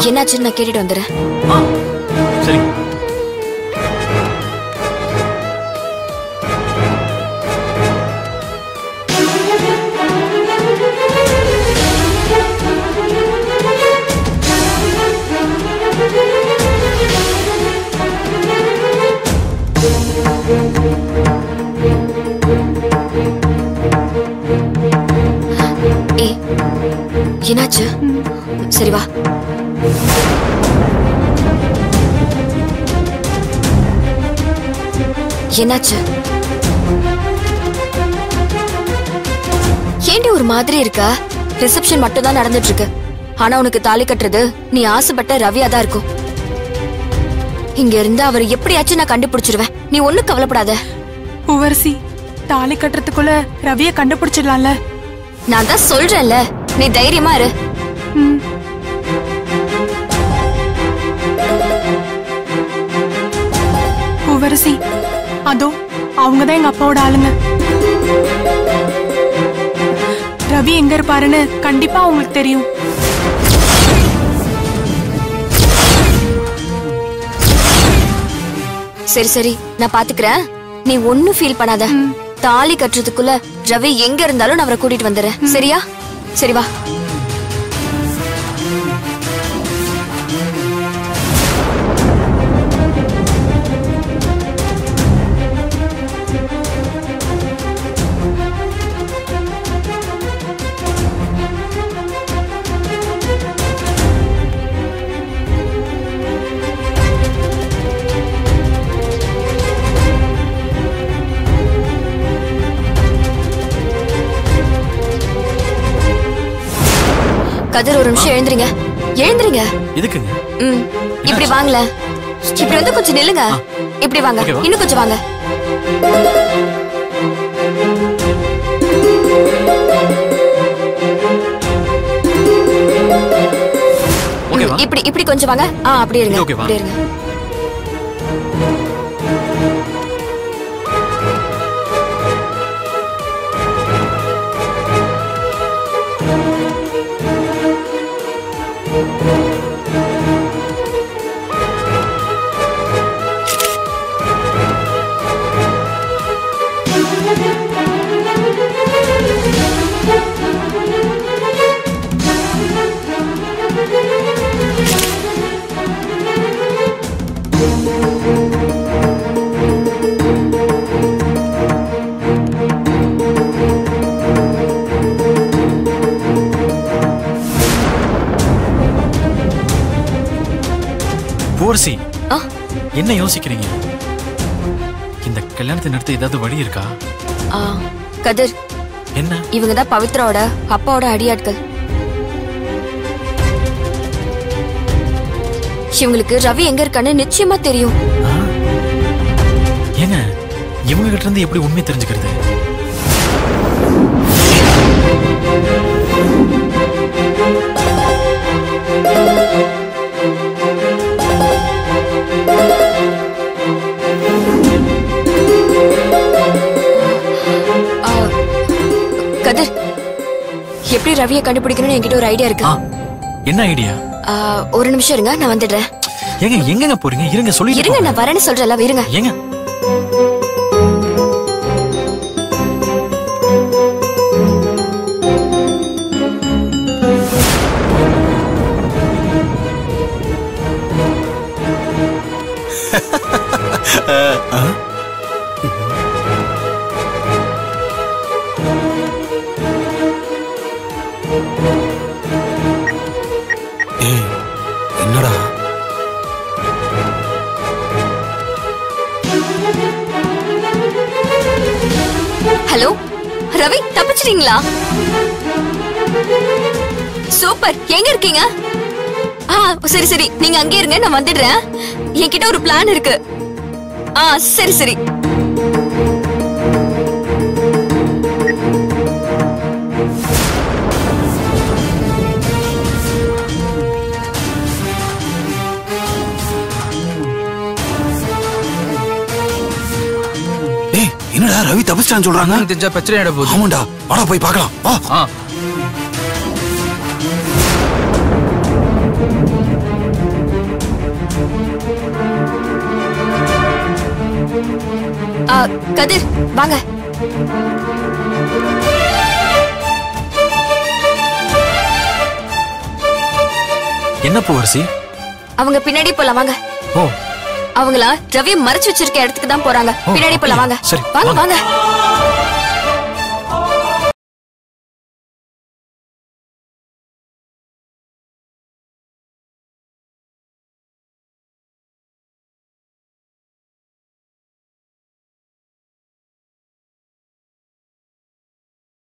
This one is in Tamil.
என்னாச்சுன்னு நான் கேட்டுட்டு வந்துடுறேன் ஆ சரி ஏய் என்னாச்சு சரி வா என்னாச்சு ஏண்டி ஒரு மாதிரி இருக்கா ரிசப்ஷன் மட்டும் தான் நடந்துட்டு இருக்கு ஆனா உனக்கு தாலி கட்டுறது நீ ஆசைப்பட்ட ரவியா தான் இருக்கும் இங்க இருந்து அவர் எப்படியாச்சும் நான் கண்டுபிடிச்சிருவேன் நீ ஒண்ணும் கவலைப்படாத பூவரசி தாலி கட்டுறதுக்குள்ள ரவிய கண்டுபிடிச்சிடலாம்ல நான் தான் சொல்றேன்ல நீ தைரியமா இரு ம். பூவரசி அதோ அவங்க தான் எங்க அப்பாவோட ஆளுங்க ரவி எங்க இருப்பாருன்னு கண்டிப்பா உங்களுக்கு தெரியும் சரி சரி நான் பாத்துக்கிறேன் நீ ஒண்ணும் ஃபீல் பண்ணாத தாலி கட்டுறதுக்குள்ள ரவி எங்க இருந்தாலும் நான் அவரை கூட்டிட்டு வந்துடுறேன் சரியா சரி வா கதிர் ஒரு நிமிஷம் எழுந்துருங்க எழுந்துருங்க எதுக்குங்க ம் இப்படி வாங்கல இப்படி வந்து கொஞ்சம் நில்லுங்க இப்படி வாங்க ஓகேவா? இன்னும் கொஞ்சம் வாங்க ம், ஓகேவா இப்படி இப்படி கொஞ்சம் வாங்க ஆ அப்படியே இருங்க இது ஓகேவா? அப்படியே இருங்க பூவரசி ஆ என்ன யோசிக்கிறீங்க இந்த கல்யாணத்தை நிறுத்த ஏதாவது வழி இருக்கா ஆ கதிர் என்ன இவங்க தான் பவித்ராவோட அப்பாவோட அடியாட்கள் இவங்களுக்கு ரவி எங்க இருக்கான்னு நிச்சயமா தெரியும் ஆ? ஏங்க இவங்க கிட்ட இருந்து எப்படி உண்மை தெரிஞ்சுக்கிறது ஆ, கதிர் எப்படி ரவியை கண்டுபிடிக்கணும்னு என்கிட்ட ஒரு ஐடியா இருக்கு ஆ என்ன ஐடியா ஆ, ஒரு நிமிஷம் இருங்க நான் வந்துடுறேன் ஏங்க எங்கங்க போறீங்க இருங்க சொல்லி இருங்க நான் வரேன்னு சொல்றேன்ல இருங்க ஏங்க ஏய் என்னடா ஹலோ ரவி தப்பிச்சிட்டீங்களா சூப்பர் எங்க இருக்கீங்க ஆ சரி சரி நீங்க அங்கே இருங்க நான் வந்துடுறேன் என்கிட்ட ஒரு பிளான் இருக்கு ஆ சரி சரி ஏய் என்னடா ரவி தப்பிச்சிட்டான்னு சொல்றாங்க அண்ணனுக்கு தெரிஞ்சா பிரச்சனை ஆயிட போகுது ஆமாண்டா வாடா போய் பார்க்கலாம் வா ஆ கதிர் வாங்க என்ன பூவரசி அவங்க பின்னாடி போலாம் வாங்க ஓ அவங்கள ரவி மறைச்சு வச்சிருக்க இடத்துக்கு தான் போறாங்க ஓ, பின்னாடி போலாம் வாங்க அப்படியா? சரி, வாங்க வாங்க. வாங்க